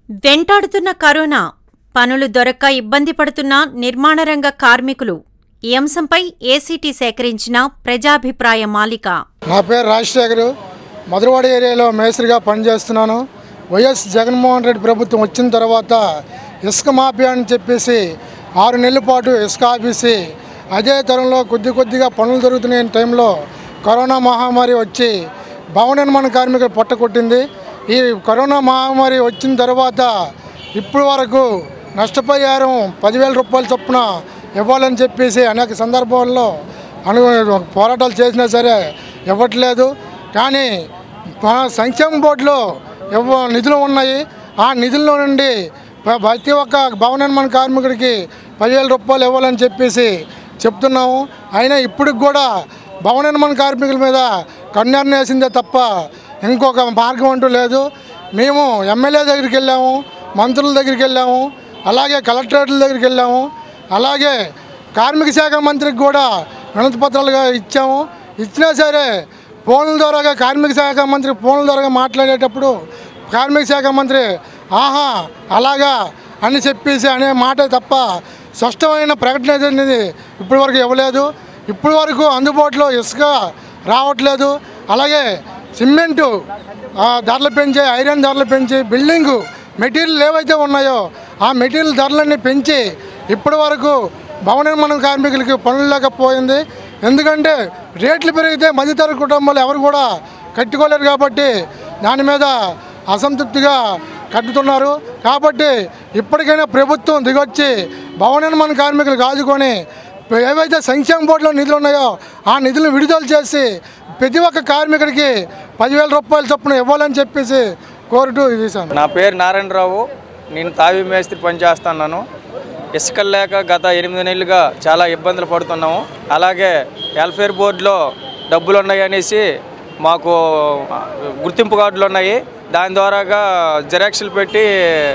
వెంటాడుతున్న corona పనులు దొరక్క ఇబ్బంది పడుతున్న నిర్మాణ రంగ కార్మికులు ఈ అంశంపై ఏసీటీ సేకరించిన ప్రజాభిప్రాయ మాలిక నా పేరు రాజశేఖర్ మధురవాడ ఏరియాలో మేస్త్రిగా పనిచేస్తున్నాను వైఎస్ జగన్మోహన్ రెడ్డి ప్రభుత్వం వచ్చిన తర్వాత ఇసుక మాఫియా అని చెప్పేసి ఆరు నెలల పాటు ఇసుక ఆపేసి అదే తరంలో కొద్ది కొద్దిగా పనులు దొరుకుతున్న టైంలో కరోనా మహమ్మారి వచ్చి భవన నిర్మాణ కార్మికులు పొట్టకొట్టింది ఈ కరోనా మహమ్మారి వచ్చిన తర్వాత ఇప్పటి వరకు నష్టపరిహారం పదివేల రూపాయల చొప్పున ఇవ్వాలని చెప్పేసి అనేక సందర్భాల్లో అను పోరాటాలు చేసినా సరే ఇవ్వట్లేదు కానీ మన సంక్షేమ బోర్డులో ఇవ్వ నిధులు ఉన్నాయి ఆ నిధుల్లో నుండి ప్ర- ప్రతి ఒక్క భవన నిర్మాణ కార్మికుడికి పదివేల రూపాయలు ఇవ్వాలని చెప్పేసి చెప్తున్నాము అయినా ఇప్పటికి కూడా భవన నిర్మాణ కార్మికుల మీద కన్యాన్ని వేసిందే తప్ప ఇంకొక మార్గం అంటూ లేదు మేము ఎమ్మెల్యే దగ్గరికి వెళ్ళాము మంత్రుల దగ్గరికి వెళ్ళాము అలాగే కలెక్టరేట్ల దగ్గరికి వెళ్ళాము అలాగే కార్మిక శాఖ మంత్రికి కూడా వినతి పత్రాలుగా ఇచ్చాము ఇచ్చినా సరే ఫోన్ల ద్వారాగా కార్మిక శాఖ మంత్రి ఫోన్ల ద్వారా మాట్లాడేటప్పుడు కార్మిక శాఖ మంత్రి ఆహా అలాగా అని చెప్పేసి అనే మాట తప్ప స్పష్టమైన ప్రకటన అనేది ఇప్పటి వరకు ఇవ్వలేదు ఇప్పటి వరకు అందుబాటులో ఇసుక రావట్లేదు అలాగే సిమెంటు ఆ, ధరలు పెంచి ఐరన్ ధరలు పెంచి బిల్డింగు మెటీరియల్ ఏవైతే ఉన్నాయో ఆ మెటీరియల్ ధరలన్నీ పెంచి ఇప్పటి వరకు భవన నిర్మాణ కార్మికులకి పనులు లేకపోయింది ఎందుకంటే రేట్లు పెరిగితే మధ్యతరగతి కుటుంబాలు ఎవరు కూడా కట్టుకోలేరు కాబట్టి దాని మీద అసంతృప్తిగా కట్టుతున్నారు కాబట్టి ఇప్పటికైనా ప్రభుత్వం దిగొచ్చి భవన నిర్మాణ కార్మికులు కాదుకొని ఏవైతే సంక్షేమ బోర్డులో నిధులు ఉన్నాయో ఆ నిధులను విడుదల చేసి ప్రతి ఒక్క కార్మికుడికి పదివేల రూపాయల చొప్పున ఇవ్వాలని చెప్పేసి కోరుతూ ఇది సార్ నా పేరు నారాయణరావు నేను తావి మేస్త్రి పనిచేస్తున్నాను ఇసుకలు లేక గత ఎనిమిది నెలలుగా చాలా ఇబ్బందులు పడుతున్నాము అలాగే వెల్ఫేర్ బోర్డులో డబ్బులు ఉన్నాయి అనేసి మాకు గుర్తింపు కార్డులు ఉన్నాయి దాని ద్వారాగా జెరాక్స్లు పెట్టి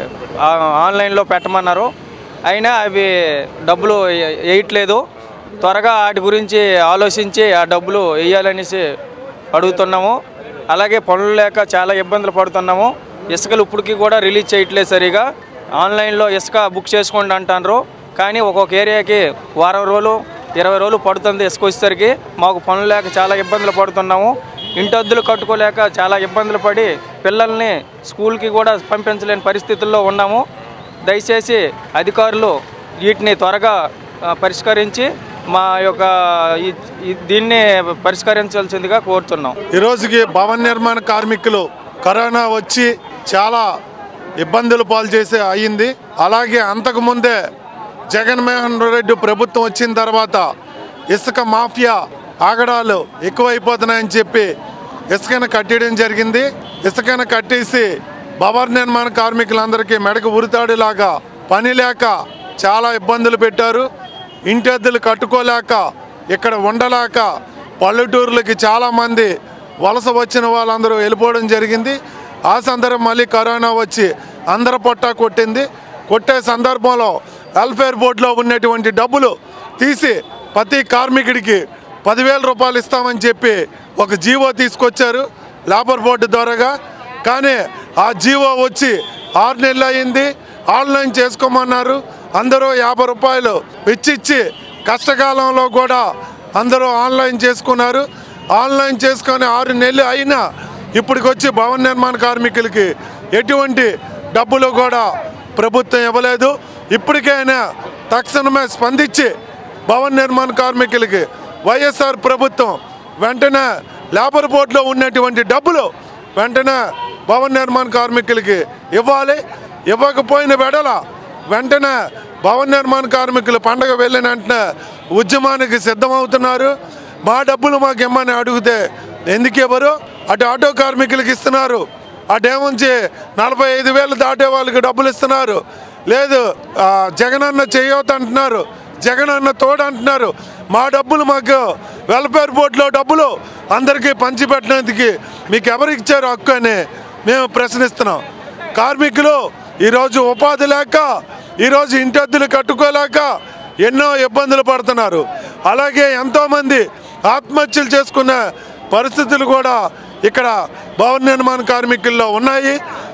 ఆ, ఆన్లైన్లో పెట్టమన్నారు అయినా అవి డబ్బులు ఏ- వేయట్లేదు త్వరగా వాటి గురించి ఆలోచించి ఆ డబ్బులు వేయాలనేసి అడుగుతున్నాము అలాగే పనులు లేక చాలా ఇబ్బందులు పడుతున్నాము ఇసుకలు ఇప్పటికీ కూడా రిలీజ్ చేయట్లేదు సరిగా ఆన్లైన్లో ఇసుక బుక్ చేసుకోండి అంటారు కానీ ఒక్కొక్క ఏరియాకి వారం రోజులు ఇరవై రోజులు పడుతుంది ఇసుక వచ్చేసరికి మాకు పనులు లేక చాలా ఇబ్బందులు పడుతున్నాము ఇంటద్దులు కట్టుకోలేక చాలా ఇబ్బందులు పడి పిల్లల్ని స్కూల్కి కూడా పంపించలేని పరిస్థితుల్లో ఉన్నాము దయచేసి అధికారులు వీటిని త్వరగా ఆ, పరిష్కరించి మా యొక్క ఈ- ఈ- దీన్ని పరిష్కరించాల్సిందిగా కోరుతున్నాం ఈ రోజుకి భవన నిర్మాణ కార్మికులు కరోనా వచ్చి చాలా ఇబ్బందులు పాలు చేసే అయ్యింది అలాగే అంతకుముందే జగన్మోహన్ రెడ్డి ప్రభుత్వం వచ్చిన తర్వాత ఇసుక మాఫియా ఆగడాలు ఎక్కువైపోతున్నాయని చెప్పి ఇసుకను కట్టేయడం జరిగింది ఇసుకను కట్టేసి భవన నిర్మాణ కార్మికులందరికీ మెడకు ఉరితాడులాగా పని లేక చాలా ఇబ్బందులు పెట్టారు ఇంటి అద్దెలు కట్టుకోలేక ఇక్కడ ఉండలేక పల్లెటూర్లకి చాలామంది వలస వచ్చిన వాళ్ళందరూ వెళ్ళిపోవడం జరిగింది ఆ సందర్భం మళ్ళీ కరోనా వచ్చి అందరి పొట్టా కొట్టింది కొట్టే సందర్భంలో వెల్ఫేర్ బోర్డులో ఉన్నటువంటి డబ్బులు తీసి ప్రతి కార్మికుడికి పదివేల రూపాయలు ఇస్తామని చెప్పి ఒక జీవో తీసుకొచ్చారు లేబర్ బోర్డు ద్వారాగా కానీ ఆ జీవో వచ్చి ఆరు నెలలు అయింది ఆన్లైన్ చేసుకోమన్నారు అందరూ యాభై రూపాయలు ఇచ్చిచ్చి కష్టకాలంలో కూడా అందరూ ఆన్లైన్ చేసుకున్నారు ఆన్లైన్ చేసుకొని ఆరు నెలలు అయినా ఇప్పటికొచ్చి భవన నిర్మాణ కార్మికులకి ఎటువంటి డబ్బులు కూడా ప్రభుత్వం ఇవ్వలేదు ఇప్పటికైనా తక్షణమే స్పందించి భవన నిర్మాణ కార్మికులకి వైఎస్ఆర్ ప్రభుత్వం వెంటనే లేబర్ బోర్డులో ఉన్నటువంటి డబ్బులు వెంటనే భవన నిర్మాణ కార్మికులకి ఇవ్వాలి ఇవ్వకపోయిన వెడల వెంటనే భవన నిర్మాణ కార్మికులు పండగ వెళ్ళిన వెంటనే ఉద్యమానికి సిద్ధమవుతున్నారు మా డబ్బులు మాకు ఇమ్మని అడిగితే ఎందుకు ఇవ్వరు అటు ఆటో కార్మికులకు ఇస్తున్నారు అటేముంచి నలభై ఐదు వేలు దాటే వాళ్ళకి డబ్బులు ఇస్తున్నారు లేదు ఆ, జగనన్న చేయొద్దు అంటున్నారు జగనన్న తోడు అంటున్నారు మా డబ్బులు మాకు వెల్ఫేర్ బోర్డులో డబ్బులు అందరికీ పంచిపెట్టడానికి మీకు ఎవరు ఇచ్చారు హక్కు అని మేము ప్రశ్నిస్తున్నాం కార్మికులు ఈరోజు ఉపాధి లేక ఈరోజు ఇంటద్దులు కట్టుకోలేక ఎన్నో ఇబ్బందులు పడుతున్నారు అలాగే ఎంతోమంది ఆత్మహత్యలు చేసుకున్న పరిస్థితులు కూడా ఇక్కడ భవన నిర్మాణ కార్మికుల్లో ఉన్నాయి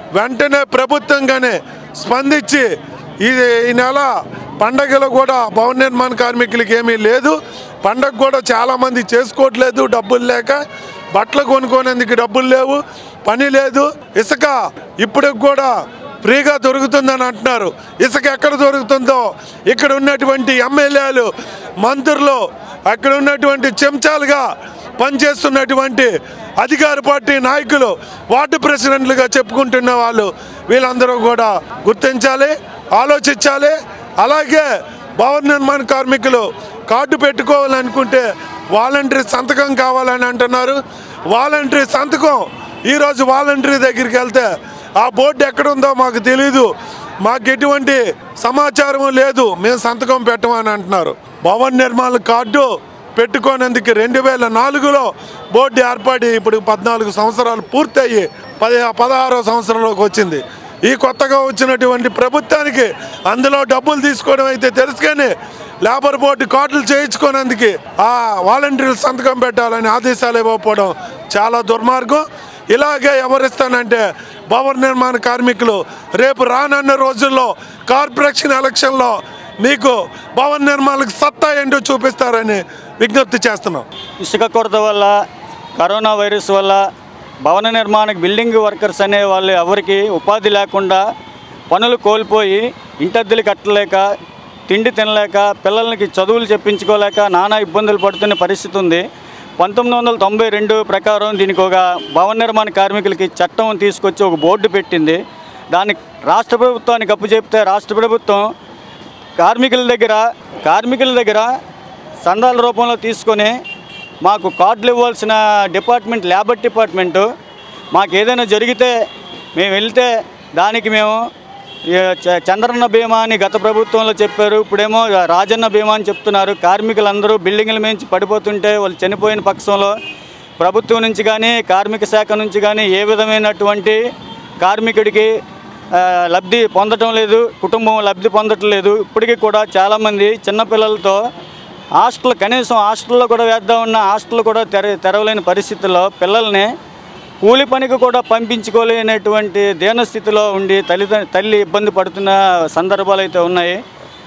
వెంటనే ప్రభుత్వంగానే స్పందించి ఇది ఈ నెల పండగలు కూడా భవన నిర్మాణ కార్మికులకి ఏమీ లేదు పండగ కూడా చాలామంది చేసుకోవట్లేదు డబ్బులు లేక బట్టలు కొనుక్కోనేందుకు డబ్బులు లేవు పని లేదు ఇసుక ఇప్పటికి కూడా ఫ్రీగా దొరుకుతుందని అంటున్నారు ఇసుక ఎక్కడ దొరుకుతుందో ఇక్కడ ఉన్నటువంటి ఎమ్మెల్యేలు మంత్రులు అక్కడ ఉన్నటువంటి చెంచాలుగా పనిచేస్తున్నటువంటి అధికార పార్టీ నాయకులు వార్డు ప్రెసిడెంట్లుగా చెప్పుకుంటున్న వాళ్ళు వీళ్ళందరూ కూడా గుర్తించాలి ఆలోచించాలి అలాగే భవన నిర్మాణ కార్మికులు కార్డు పెట్టుకోవాలనుకుంటే వాలంటరీ సంతకం కావాలని అంటున్నారు వాలంటరీ సంతకం ఈరోజు వాలంటరీ దగ్గరికి వెళ్తే ఆ బోర్డు ఎక్కడుందో మాకు తెలీదు మాకు ఎటువంటి సమాచారం లేదు మేము సంతకం పెట్టమని అంటున్నారు భవన నిర్మాణ కార్డు పెట్టుకోనందుకు రెండు వేల నాలుగులో బోర్డు ఏర్పడి ఇప్పుడు పద్నాలుగు సంవత్సరాలు పూర్తయ్యి పది పదహారో సంవత్సరంలోకి వచ్చింది ఈ కొత్తగా వచ్చినటువంటి ప్రభుత్వానికి అందులో డబ్బులు తీసుకోవడం అయితే తెలుసు కానీ లేబర్ బోర్డు కార్డులు చేయించుకోనందుకు ఆ వాలంటీర్లు సంతకం పెట్టాలని ఆదేశాలు ఇవ్వకపోవడం చాలా దుర్మార్గం ఇలాగే ఎవరిస్తానంటే భవన నిర్మాణ కార్మికులు రేపు రానున్న రోజుల్లో కార్పొరేషన్ ఎలక్షన్లో మీకు భవన నిర్మాణాలకు సత్తా ఏంటో చూపిస్తారని విజ్ఞప్తి చేస్తున్నాం ఇసుక కొరత వల్ల కరోనా వైరస్ వల్ల భవన నిర్మాణ బిల్డింగ్ వర్కర్స్ అనే వాళ్ళు ఎవరికి ఉపాధి లేకుండా పనులు కోల్పోయి ఇంటద్దెలు కట్టలేక తిండి తినలేక పిల్లలకి చదువులు చెప్పించుకోలేక నానా ఇబ్బందులు పడుతున్న పరిస్థితి ఉంది పంతొమ్మిది వందల తొంభై రెండు ప్రకారం దీనికి ఒక భవన నిర్మాణ కార్మికులకి చట్టం తీసుకొచ్చి ఒక బోర్డు పెట్టింది దాన్ని రాష్ట్ర ప్రభుత్వానికి అప్పు చెప్తే రాష్ట్ర ప్రభుత్వం కార్మికుల దగ్గర కార్మికుల దగ్గర సందాల రూపంలో తీసుకొని మాకు కార్డులు ఇవ్వాల్సిన డిపార్ట్మెంట్ లేబర్ డిపార్ట్మెంటు మాకు ఏదైనా జరిగితే మేము వెళ్తే దానికి మేము ఏ, చ- చంద్రన్న బీమా అని గత ప్రభుత్వంలో చెప్పారు ఇప్పుడేమో రాజన్న బీమా అని చెప్తున్నారు కార్మికులందరూ బిల్డింగ్ల మించి పడిపోతుంటే వాళ్ళు చనిపోయిన పక్షంలో ప్రభుత్వం నుంచి కానీ కార్మిక శాఖ నుంచి కానీ ఏ విధమైనటువంటి కార్మికుడికి ఆ, లబ్ధి పొందటం లేదు కుటుంబం లబ్ధి పొందటం లేదు ఇప్పటికీ కూడా చాలామంది చిన్నపిల్లలతో హాస్టల్ కనీసం హాస్టల్లో కూడా వేద్దామన్న హాస్టల్ కూడా తెర తెరవలేని పరిస్థితుల్లో పిల్లల్ని కూలి పనికి కూడా పంపించుకోలేనటువంటి దీనస్థితిలో ఉండి తల్లి తల్లి ఇబ్బంది పడుతున్న సందర్భాలు అయితే ఉన్నాయి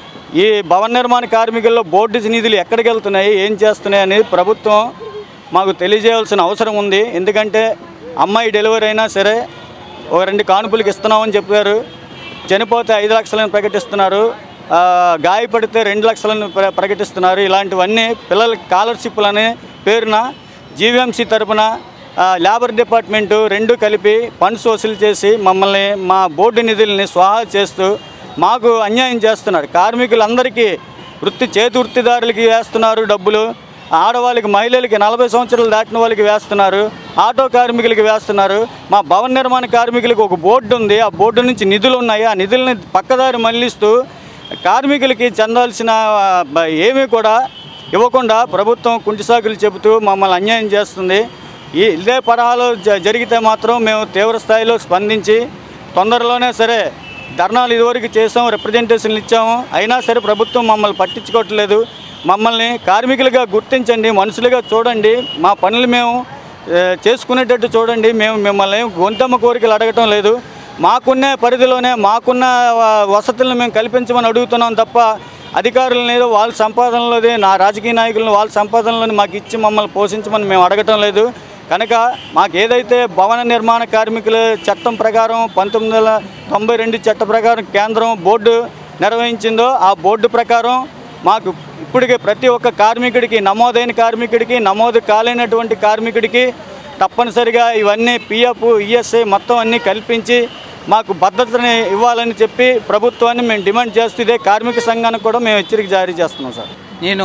ఈ భవన నిర్మాణ కార్మికుల్లో బోర్డు నిధులు ఎక్కడికి వెళ్తున్నాయి ఏం చేస్తున్నాయి అనేది ప్రభుత్వం మాకు తెలియజేయాల్సిన అవసరం ఉంది ఎందుకంటే అమ్మాయి డెలివరీ అయినా సరే ఒక రెండు కానుపులకి ఇస్తున్నామని చెప్పారు చనిపోతే ఐదు లక్షలను ప్రకటిస్తున్నారు ఆ, గాయపడితే రెండు లక్షలను ప్ర- ప్రకటిస్తున్నారు ఇలాంటివన్నీ పిల్లలకి స్కాలర్షిప్లని పేరున జీవీఎంసీ తరపున ఆ, లేబర్ డిపార్ట్మెంటు రెండు కలిపి ఫండ్స్ వసూలు చేసి మమ్మల్ని మా బోర్డు నిధుల్ని స్వాహా చేస్తూ మాకు అన్యాయం చేస్తున్నారు కార్మికులందరికీ వృత్తి చేతి వృత్తిదారులకి వేస్తున్నారు డబ్బులు ఆడవాళ్ళకి మహిళలకి నలభై సంవత్సరాలు దాటిన వాళ్ళకి వేస్తున్నారు ఆటో కార్మికులకి వేస్తున్నారు మా భవన నిర్మాణ కార్మికులకి ఒక బోర్డు ఉంది ఆ బోర్డు నుంచి నిధులు ఉన్నాయి ఆ నిధుల్ని పక్కదారి మళ్లిస్తూ కార్మికులకి చెందాల్సిన ఆ, బ- ఏమీ కూడా ఇవ్వకుండా ప్రభుత్వం కుంటిసాకులు చెబుతూ మమ్మల్ని అన్యాయం చేస్తుంది ఈ ఇదే పరహాలో జ- జరిగితే మాత్రం మేము తీవ్ర స్థాయిలో స్పందించి తొందరలోనే సరే ధర్నాలు ఇదివరకు చేసాం రిప్రజెంటేషన్లు ఇచ్చాము అయినా సరే ప్రభుత్వం మమ్మల్ని పట్టించుకోవట్లేదు మమ్మల్ని కార్మికులుగా గుర్తించండి మనుషులుగా చూడండి మా పనులు మేము ఏ, చేసుకునేటట్టు చూడండి మేము మిమ్మల్ని గొంతమ్మ కోరికలు అడగటం లేదు మాకున్న పరిధిలోనే మాకున్న ఆ, వసతులను మేము కల్పించమని అడుగుతున్నాం తప్ప అధికారులను ఏదో వాళ్ళ సంపాదనలోది నా రాజకీయ నాయకులను వాళ్ళ సంపాదనలను మాకు ఇచ్చి మమ్మల్ని పోషించమని మేము అడగటం లేదు కనుక మాకు ఏదైతే భవన నిర్మాణ కార్మికుల చట్టం ప్రకారం పంతొమ్మిది వందల తొంభై రెండు చట్ట ప్రకారం కేంద్రం బోర్డు నిర్వహించిందో ఆ బోర్డు ప్రకారం మాకు ఇప్పటికే ప్రతి ఒక్క కార్మికుడికి నమోదైన కార్మికుడికి నమోదు కాలేనటువంటి కార్మికుడికి తప్పనిసరిగా ఇవన్నీ పిఎఫ్ ఈఎస్ఐ మొత్తం అన్నీ కల్పించి మాకు భద్రతని ఇవ్వాలని చెప్పి ప్రభుత్వాన్ని మేము డిమాండ్ చేస్తూ ఇదే కార్మిక సంఘానికి కూడా మేము హెచ్చరిక జారీ చేస్తున్నాం సార్ నేను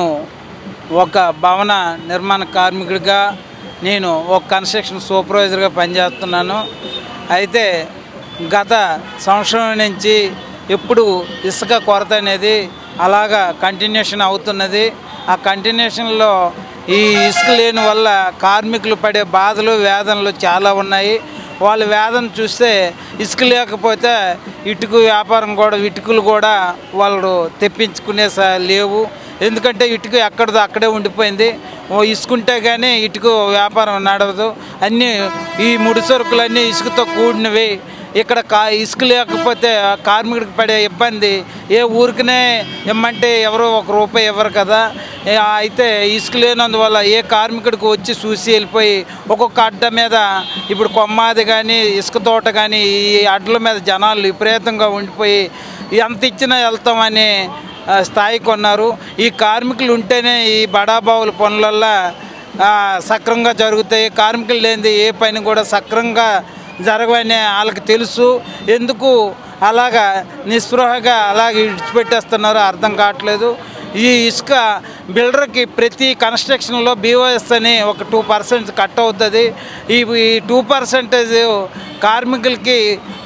ఒక భవన నిర్మాణ కార్మికుడిగా నేను ఒక కన్స్ట్రక్షన్ సూపర్వైజర్గా పనిచేస్తున్నాను అయితే గత సంవత్సరం నుంచి ఎప్పుడు ఇసుక కొరత అనేది అలాగా కంటిన్యూషన్ అవుతున్నది ఆ కంటిన్యూషన్లో ఈ ఇసుక లేని వల్ల కార్మికులు పడే బాధలు వేదనలు చాలా ఉన్నాయి వాళ్ళ వేదన చూస్తే ఇసుక లేకపోతే ఇటుక వ్యాపారం కూడా ఇటుకలు కూడా వాళ్ళు తెప్పించుకునే స- లేవు ఎందుకంటే ఇటుక ఎక్కడదో అక్కడే ఉండిపోయింది ఓ ఇసుకుంటే కానీ ఇటుక వ్యాపారం నడవదు అన్నీ ఈ ముడి సరుకులన్నీ ఇసుకతో కూడినవి ఇక్కడ కా ఇసుక లేకపోతే ఆ కార్మికుడికి పడే ఇబ్బంది ఏ ఊరికనే ఇమ్మంటే ఎవరు ఒక రూపాయి ఇవ్వరు కదా ఏ అయితే ఇసుక లేనందువల్ల ఏ కార్మికుడికి వచ్చి చూసి వెళ్ళిపోయి ఒక్కొక్క అడ్డ మీద ఇప్పుడు కొమ్మాది కానీ ఇసుక తోట కానీ ఈ అడ్ల మీద జనాలు విపరీతంగా ఉండిపోయి ఎంత ఇచ్చినా వెళ్తామని ఆ, స్థాయికి ఉన్నారు ఈ కార్మికులు ఉంటేనే ఈ బడాబావుల పనులల్లో ఆ, సక్రమంగా జరుగుతాయి కార్మికులు లేనిది ఏ పని కూడా సక్రమంగా జరగవని వాళ్ళకి తెలుసు ఎందుకు అలాగా నిస్పృహగా అలాగే విడిచిపెట్టేస్తున్నారో అర్థం కావట్లేదు ఈ ఇసుక బిల్డర్కి ప్రతి కన్స్ట్రక్షన్లో బీఓఎస్ అని ఒక టూ పర్సెంట్ కట్ అవుతుంది ఈ ఈ టూ పర్సెంటేజ్ కార్మికులకి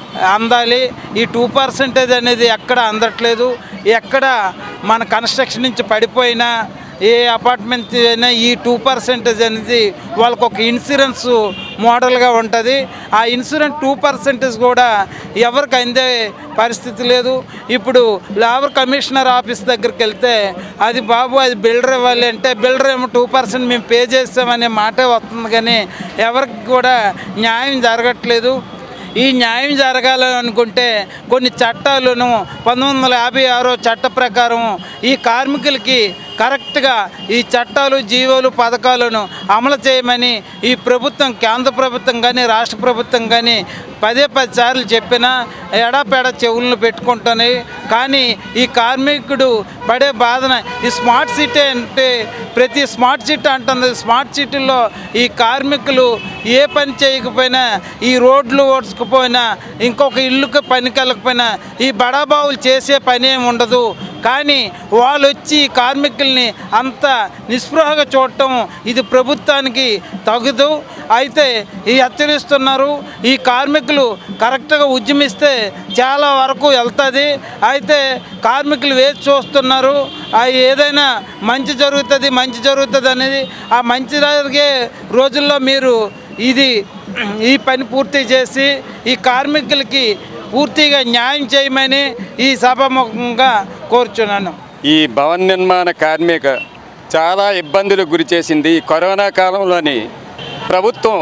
అందాలి ఈ టూ పర్సెంటేజ్ అనేది ఎక్కడ అందట్లేదు ఎక్కడ మన కన్స్ట్రక్షన్ నుంచి పడిపోయినా ఏ అపార్ట్మెంట్ అయినా ఈ టూ పర్సెంటేజ్ అనేది వాళ్ళకు ఒక ఇన్సూరెన్స్ మోడల్గా ఉంటుంది ఆ ఇన్సూరెన్స్ టూ పర్సెంటేజ్ కూడా ఎవరికి అందే పరిస్థితి లేదు ఇప్పుడు లేబర్ కమిషనర్ ఆఫీస్ దగ్గరికి వెళ్తే అది బాబు అది బిల్డర్ ఇవ్వాలి అంటే బిల్డర్ ఏమో టూ పర్సెంట్ మేము పే చేస్తామనే మాటే వస్తుంది కానీ ఎవరికి కూడా న్యాయం జరగట్లేదు ఈ న్యాయం జరగాలని అనుకుంటే కొన్ని చట్టాలను పంతొమ్మిది వందల యాభై ఆరో చట్ట ప్రకారం ఈ కార్మికులకి కరెక్ట్గా ఈ చట్టాలు జీవోలు పథకాలను అమలు చేయమని ఈ ప్రభుత్వం కేంద్ర ప్రభుత్వం కానీ రాష్ట్ర ప్రభుత్వం కానీ పదే పది సార్లు చెప్పినా ఎడాపెడ చెవులను పెట్టుకుంటున్నాయి కానీ ఈ కార్మికుడు పడే బాధన ఈ స్మార్ట్ సిటీ అంటే ప్రతి స్మార్ట్ సిటీ అంటుంది స్మార్ట్ సిటీలో ఈ కార్మికులు ఏ పని చేయకపోయినా ఈ రోడ్లు ఓడ్చుకుపోయినా ఇంకొక ఇల్లుకి పనికి వెళ్ళకపోయినా ఈ బడాబావులు చేసే పని ఏమి ఉండదు కానీ వాళ్ళు వచ్చి ఈ కార్మికుల్ని అంత నిస్పృహగా చూడటం ఇది ప్రభుత్వానికి తగదు అయితే ఈ హెచ్చరిస్తున్నారు ఈ కార్మికులు కరెక్ట్గా ఉద్యమిస్తే చాలా వరకు వెళ్తుంది అయితే కార్మికులు వేచి చూస్తున్నారు ఆ ఏదైనా మంచి జరుగుతుంది మంచి జరుగుతుంది అనేది ఆ మంచి జరిగే రోజుల్లో మీరు ఇది ఈ పని పూర్తి చేసి ఈ కార్మికులకి పూర్తిగా న్యాయం చేయమని ఈ సభాముఖంగా కోరుచున్నాను ఈ భవన నిర్మాణ కార్మిక చాలా ఇబ్బందులకు గురి చేసింది ఈ కరోనా కాలంలోని ప్రభుత్వం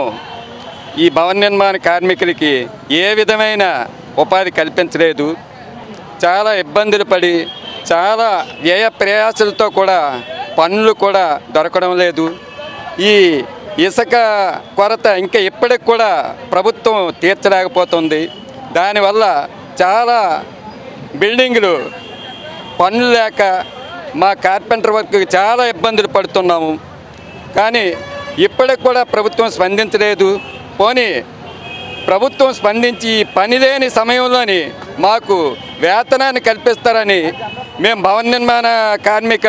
ఈ భవన నిర్మాణ కార్మికులకి ఏ విధమైన ఉపాధి కల్పించలేదు చాలా ఇబ్బందులు పడి చాలా వ్యయ ప్రయాసాలతో కూడా పనులు కూడా దొరకడం లేదు ఈ ఇసుక కొరత ఇంకా ఇప్పటికి కూడా ప్రభుత్వం తీర్చలేకపోతుంది దానివల్ల చాలా బిల్డింగులు పనులు లేక మా కార్పెంటర్ వర్క్ చాలా ఇబ్బందులు పడుతున్నాము కానీ ఇప్పటికి కూడా ప్రభుత్వం స్పందించలేదు పోనీ ప్రభుత్వం స్పందించి ఈ పని లేని సమయంలోని మాకు వేతనాన్ని కల్పిస్తారని మేము భవన నిర్మాణ కార్మిక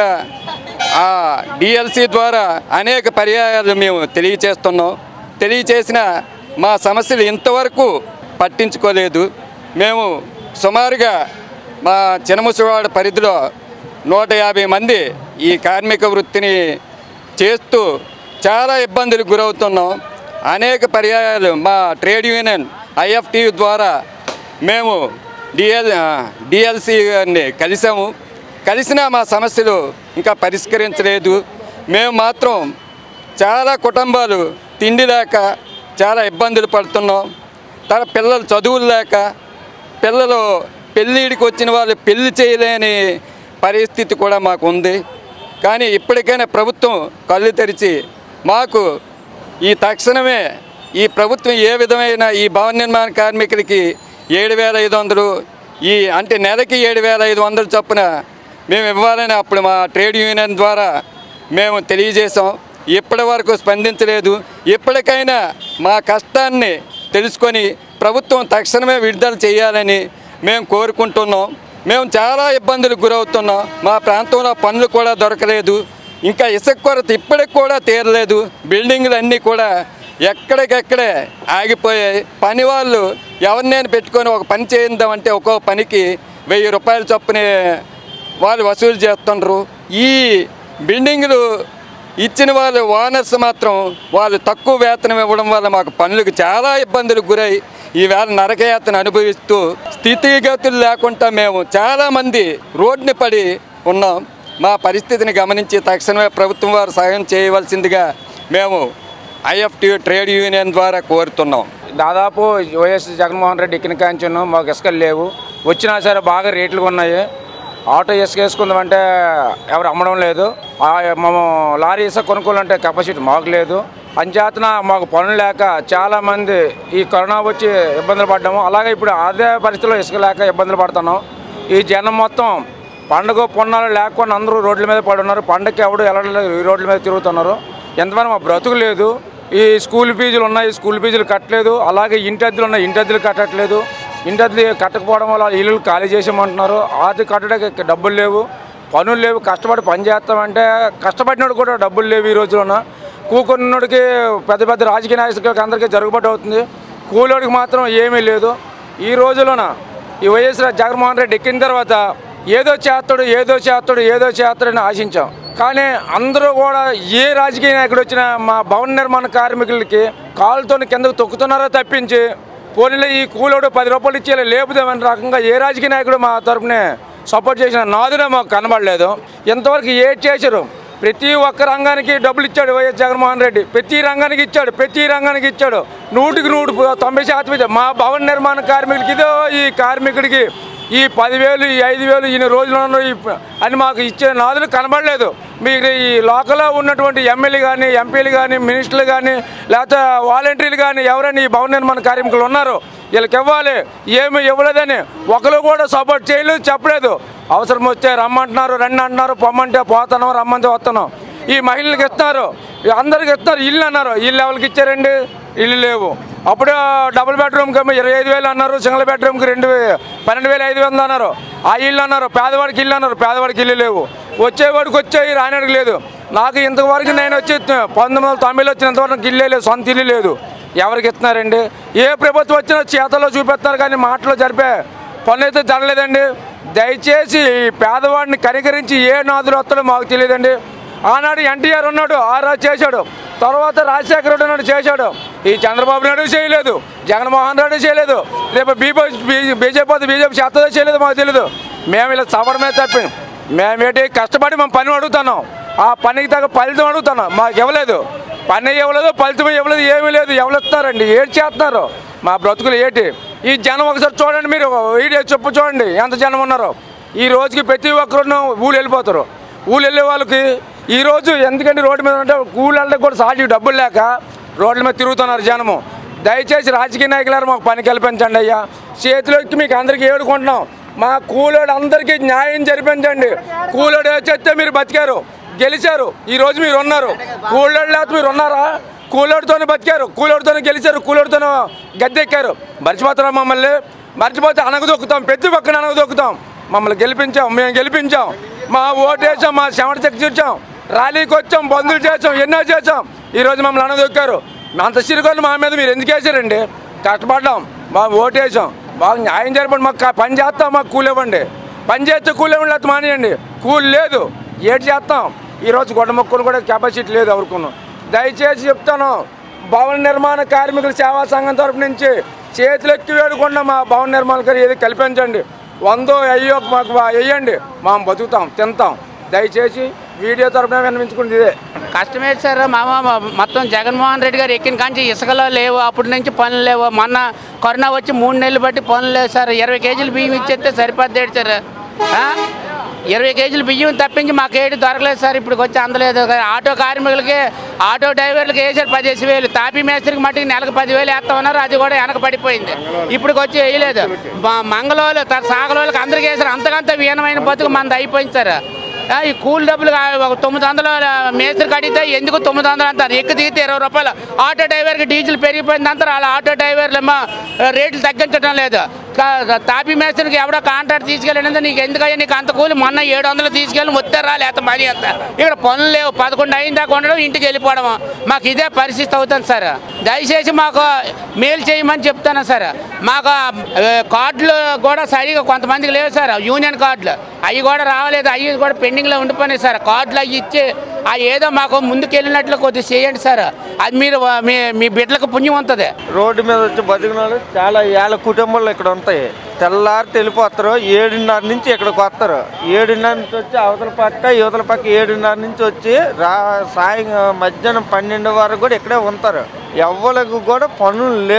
ఆ డిఎల్సి ద్వారా అనేక పర్యాయాలు మేము తెలియచేస్తున్నాం తెలియచేసిన మా సమస్యలు ఇంతవరకు పట్టించుకోలేదు మేము సుమారుగా మా చినముసివాడ పరిధిలో నూట యాభై మంది ఈ కార్మిక వృత్తిని చేస్తూ చాలా ఇబ్బందులకు గురవుతున్నాం అనేక పర్యాయాలు మా ట్రేడ్ యూనియన్ ఐఎఫ్టి ద్వారా మేము డిఎల్ డిఎల్సి గారిని కలిసాము కలిసినా మా సమస్యలు ఇంకా పరిష్కరించలేదు మేము మాత్రం చాలా కుటుంబాలు తిండి లేక చాలా ఇబ్బందులు పడుతున్నాం తన పిల్లలు చదువులు లేక పిల్లలు పెళ్ళిడికి వచ్చిన వాళ్ళు పెళ్లి చేయలేని పరిస్థితి కూడా మాకు ఉంది కానీ ఇప్పటికైనా ప్రభుత్వం కళ్ళు తెరిచి మాకు ఈ తక్షణమే ఈ ప్రభుత్వం ఏ విధమైన ఈ భవన నిర్మాణ కార్మికులకి ఏడు వేల ఐదు వందలు ఈ అంటే నెలకి ఏడు వేల ఐదు వందలు చొప్పున మేము ఇవ్వాలని అప్పుడు మా ట్రేడ్ యూనియన్ ద్వారా మేము తెలియజేసాం ఇప్పటి వరకు స్పందించలేదు ఇప్పటికైనా మా కష్టాన్ని తెలుసుకొని ప్రభుత్వం తక్షణమే విడుదల చేయాలని మేము కోరుకుంటున్నాం మేము చాలా ఇబ్బందులకు గురవుతున్నాం మా ప్రాంతంలో పనులు కూడా దొరకలేదు ఇంకా ఇసుక కొరత ఇప్పటికి కూడా తీరలేదు బిల్డింగులు అన్నీ కూడా ఎక్కడికెక్కడే ఆగిపోయాయి పని వాళ్ళు ఎవరినైనా పెట్టుకొని ఒక పని చేయిందామంటే ఒక్కో పనికి వెయ్యి రూపాయలు చొప్పునే వాళ్ళు వసూలు చేస్తుండ్రు ఈ బిల్డింగులు ఇచ్చిన వాళ్ళు ఓనర్స్ మాత్రం వాళ్ళు తక్కువ వేతనం ఇవ్వడం వల్ల మాకు పనులకు చాలా ఇబ్బందులకు గురై ఈవేళ నరకయాతన అనుభవిస్తూ స్థితిగతులు లేకుండా మేము చాలామంది రోడ్డుని పడి ఉన్నాం మా పరిస్థితిని గమనించి తక్షణమే ప్రభుత్వం వారు సహాయం చేయవలసిందిగా మేము ఐఎఫ్టి ట్రేడ్ యూనియన్ ద్వారా కోరుతున్నాం దాదాపు వైఎస్ జగన్మోహన్ రెడ్డి ఎక్కిన కాంచను మాకు ఇసుకలు లేవు వచ్చినా సరే బాగా రేట్లు ఉన్నాయి ఆటో ఇసుక వేసుకుందామంటే ఎవరు అమ్మడం లేదు ఆ మేము లారీ ఇసుక కొనుక్కోవాలంటే కెపాసిటీ మాకు లేదు అంచేతన మాకు పనులు లేక చాలామంది ఈ కరోనా వచ్చి ఇబ్బందులు పడ్డాము అలాగే ఇప్పుడు అదే పరిస్థితిలో ఇసుక లేక ఇబ్బందులు పడుతున్నాం ఈ జనం మొత్తం పండుగ పొన్నాలు లేకుండా అందరూ రోడ్ల మీద పడి ఉన్నారు పండగకి ఎవడు వెళ్ళలేదు ఈ రోడ్ల మీద తిరుగుతున్నారు ఎంతమంది మా బ్రతుకు లేదు ఈ స్కూల్ ఫీజులు ఉన్నాయి స్కూల్ ఫీజులు కట్టలేదు అలాగే ఇంటి అద్దెలు ఉన్నాయి ఇంటి అద్దెలు కట్టట్లేదు ఇంటి అద్దెలు కట్టకపోవడం వల్ల ఇల్లు ఖాళీ చేసామంటున్నారు అది కట్టడానికి డబ్బులు లేవు పనులు లేవు కష్టపడి పని చేస్తామంటే కష్టపడినోడు కూడా డబ్బులు లేవు ఈ రోజున కూకున్నోడికి పెద్ద పెద్ద రాజకీయ నాయకులకి అందరికీ జరుగుబాటు అవుతుంది కూలోడికి మాత్రం ఏమీ లేదు ఈ రోజులోన ఈ వైఎస్ జగన్మోహన్ రెడ్డి ఎక్కిన తర్వాత ఏదో చేస్తాడు ఏదో చేస్తాడు ఏదో చేస్తాడని ఆశించాం కానీ అందరూ కూడా ఏ రాజకీయ నాయకుడు వచ్చినా మా భవన నిర్మాణ కార్మికులకి కాలుతో కిందకు తొక్కుతున్నారో తప్పించి పోలీలో ఈ కూలోడు పది రూపాయలు ఇచ్చేలా లేపుదామని రకంగా ఏ రాజకీయ నాయకుడు మా తరపునే సపోర్ట్ చేసిన నాదునే మాకు కనబడలేదు ఇంతవరకు ఏడ్ చేశారు ప్రతి ఒక్క రంగానికి డబ్బులు ఇచ్చాడు వైఎస్ జగన్మోహన్ రెడ్డి ప్రతి రంగానికి ఇచ్చాడు ప్రతి రంగానికి ఇచ్చాడు నూటికి నూటి తొంభై శాతం ఇచ్చాడు మా భవన నిర్మాణ కార్మికులకి ఇదో ఈ కార్మికుడికి ఈ పదివేలు ఈ ఐదు వేలు ఇన్ని రోజులు ఈ ప- అని మాకు ఇచ్చే నాదులు కనబడలేదు మీరు ఈ లోకల్లో ఉన్నటువంటి ఎమ్మెల్యే కానీ ఎంపీలు కానీ మినిస్టర్లు కానీ లేకపోతే వాలంటీర్లు కానీ ఎవరైనా ఈ భవన నిర్మాణ కార్మికులు ఉన్నారు వీళ్ళకి ఇవ్వాలి ఏమి ఇవ్వలేదని ఒకరు కూడా సపోర్ట్ చేయలేదు చెప్పలేదు అవసరం వస్తే రమ్మంటున్నారు రండి అంటున్నారు పొమ్మంటే పోతున్నాం రమ్మంటే వస్తున్నాం ఈ మహిళలకు ఇస్తున్నారు ఈ అందరికి ఇస్తున్నారు ఇల్లు అన్నారు ఇల్లు ఎవరికి ఇచ్చారండి ఇల్లు లేవు అప్పుడు డబుల్ బెడ్రూమ్కి ఏమో ఇరవై ఐదు వేలు అన్నారు సింగిల్ బెడ్రూమ్కి రెండు వే- పన్నెండు వేల ఐదు వందలు అన్నారు ఆ ఇల్లు అన్నారు పేదవాడికి ఇల్లు అన్నారు పేదవాడికి ఇల్లు లేవు వచ్చేవాడికి వచ్చాయి రానివాడికి లేదు నాకు ఇంతవరకు నేను వచ్చి పంతొమ్మిది వందల తొంభైలో వచ్చినంతవరకు ఇల్లే లేదు సొంత ఇల్లు లేదు ఎవరికి ఇస్తున్నారండి ఏ ప్రభుత్వం వచ్చినా చేతల్లో చూపిస్తున్నారు కానీ మాటలో జరిపే పనులు అయితే జరగలేదండి దయచేసి ఈ పేదవాడిని కనికరించి ఏ నాదులు వస్తాడో మాకు తెలియదండి ఆనాడు ఎన్టీఆర్ ఉన్నాడు ఆ రాజు చేశాడు తర్వాత రాజశేఖర రెడ్డి ఉన్నాడు చేశాడు ఈ చంద్రబాబు నాయుడు చేయలేదు జగన్మోహన్ రెడ్డి చేయలేదు రేపు బీజేపీ బీజేపీ బీజేపీ చేస్తుందో చేయలేదు మాకు తెలియదు మేము ఇలా సవడమే తప్పి మేమేంటి కష్టపడి మేము పని అడుగుతున్నాం ఆ పనికి తగ్గ ఫలితం అడుగుతున్నాం మాకు ఇవ్వలేదు పని ఇవ్వలేదు ఫలితం ఇవ్వలేదు ఏమీ లేదు ఎవరు ఇస్తారండి ఏడు చేస్తున్నారు మా బ్రతుకులు ఏంటి ఈ జనం ఒకసారి చూడండి మీరు వీడియో చెప్పు చూడండి ఎంత జనం ఉన్నారో ఈ రోజుకి ప్రతి ఒక్కరు ఊళ్ళు వెళ్ళిపోతారు ఊళ్ళు వెళ్ళే వాళ్ళకి ఈ రోజు ఎందుకంటే రోడ్డు మీద ఉంటే ఊళ్ళు వెళ్ళడానికి కూడా సాటి డబ్బులు లేక రోడ్ల మీద తిరుగుతున్నారు జనము దయచేసి రాజకీయ నాయకులారు మాకు పని కల్పించండి అయ్యా చేతిలోకి మీకు అందరికీ ఏడుకుంటున్నాం మా కూలోడు అందరికీ న్యాయం జరిపించండి కూలోడు చెప్తే మీరు బతికారు గెలిచారు ఈ రోజు మీరు ఉన్నారు కూలోడు లేకపోతే మీరు ఉన్నారా కూలోడితోనే బతికారు కూలోడితోనే గెలిచారు కూలోడితోనే గద్దెక్కారు మర్చిపోతారా మమ్మల్ని మర్చిపోతే అనగదొక్కుతాం ప్రతి ఒక్కరిని అనగదొక్కుతాం మమ్మల్ని గెలిపించాం మేము గెలిపించాం మా ఓటేసాం మా చెమట చెక్ చూచాం ర్యాలీకి వచ్చాం బంధువులు చేసాం ఎన్నో చేసాం ఈరోజు మమ్మల్ని అనదొక్కారు అంత సిరుకొని మా మీద మీరు ఎందుకు వేసారండి కష్టపడ్డాం మా ఓటేసాం మాకు న్యాయం జరపండి మాకు కా- పని చేస్తాం మాకు కూలి ఇవ్వండి పని చేస్తే కూలి ఇవ్వండి లేకపోతే మానేయండి కూలి లేదు ఏటి చేస్తాం ఈరోజు గొడ్డ మొక్కలు కూడా కెపాసిటీ లేదు ఎవరికున్నాం దయచేసి చెప్తాను భవన నిర్మాణ కార్మికుల సేవా సంఘం తరపు నుంచి చేతులు ఎక్కి వేడుకున్న మా భవన నిర్మాణకారు ఏది కల్పించండి వందో అయ్యో మాకు వా- వేయండి మేము బతుకుతాం తింటాం దయచేసి వీడియో తరపున వినిపించుకుంది ఇదే కష్టమే సార్ మామ మొత్తం జగన్మోహన్ రెడ్డి గారు ఎక్కిన కాంచి ఇసుకలో లేవు అప్పటి నుంచి పనులు లేవు మొన్న కరోనా వచ్చి మూడు నెలలు బట్టి పనులు లేవు సార్ ఇరవై కేజీలు బియ్యం ఇచ్చేస్తే సరిపోద్దేడు సార్ ఆ? ఇరవై కేజీలు బియ్యం తప్పించి మాకు ఏడు దొరకలేదు సార్ ఇప్పుడు వచ్చి అందలేదు ఆటో కార్మికులకి ఆటో డ్రైవర్లకి వేసారు పదిహేను వేలు తాపీ మేస్త్రికి మట్టికి నెలకు పదివేలు వేస్తా ఉన్నారు అది కూడా వెనక పడిపోయింది ఇప్పుడు వచ్చి వేయలేదు మా మంగళవాళ్ళు సాగలోళ్ళకి అందరికీ వేసారు అంతకంత వీణమైన బతుకు మనది అయిపోయింది సార్ ఆ, ఈ కూలి డబ్బులు కా- ఒక తొమ్మిది వందలు మేస్త్రికి అడిగితే ఎందుకు తొమ్మిది వందలు అంటారు ఎక్కి దిగితే ఇరవై రూపాయలు ఆటో డ్రైవర్కి డీజిల్ పెరిగిపోయింది అంటారు వాళ్ళ ఆటో డ్రైవర్లు ఏమో రేట్లు తగ్గించడం లేదు కా- తాపీ మేస్త్రికి ఎవడో కాంట్రాక్ట్ తీసుకెళ్ళినందుకు నీకు ఎందుకయ్యా నీకు అంత కూలి మొన్న ఏడు వందలు తీసుకెళ్ళి వస్తారా లేకపోతే మనీ అంత ఇక్కడ పనులు లేవు పదకొండు అయిన దాకా ఉండడం ఇంటికి వెళ్ళిపోవడం మాకు ఇదే పరిస్థితి అవుతుంది సార్ దయచేసి మాకు మేలు చేయమని చెప్తాను సార్ మాకు ఆ, కార్డులు కూడా సరిగా కొంతమందికి లేవు సార్ యూనియన్ కార్డులు అవి కూడా రావలేదు అవి కూడా పెండింగ్లో ఉండిపోయినాయి సార్ కార్డులు అవి ఇచ్చి ఆ ఏదో మాకు ముందుకు వెళ్ళినట్లు కొద్దిగా చేయండి సార్ అది మీరు మీ మీ బిడ్డలకు పుణ్యం ఉంటుంది రోడ్డు మీద వచ్చి బతికిన వాళ్ళు చాలా ఏళ్ళ కుటుంబాలు ఇక్కడ ఉంటాయి తెల్లారి వెళ్ళిపోతారు ఏడున్నర నుంచి ఇక్కడికి వస్తారు ఏడున్నర నుంచి వచ్చి అవతల పక్క యువతల పక్క ఏడున్నర నుంచి వచ్చి రా సాయం మధ్యాహ్నం పన్నెండు వరకు కూడా ఇక్కడే ఉంటారు ఎవరికి కూడా పనులు లేవు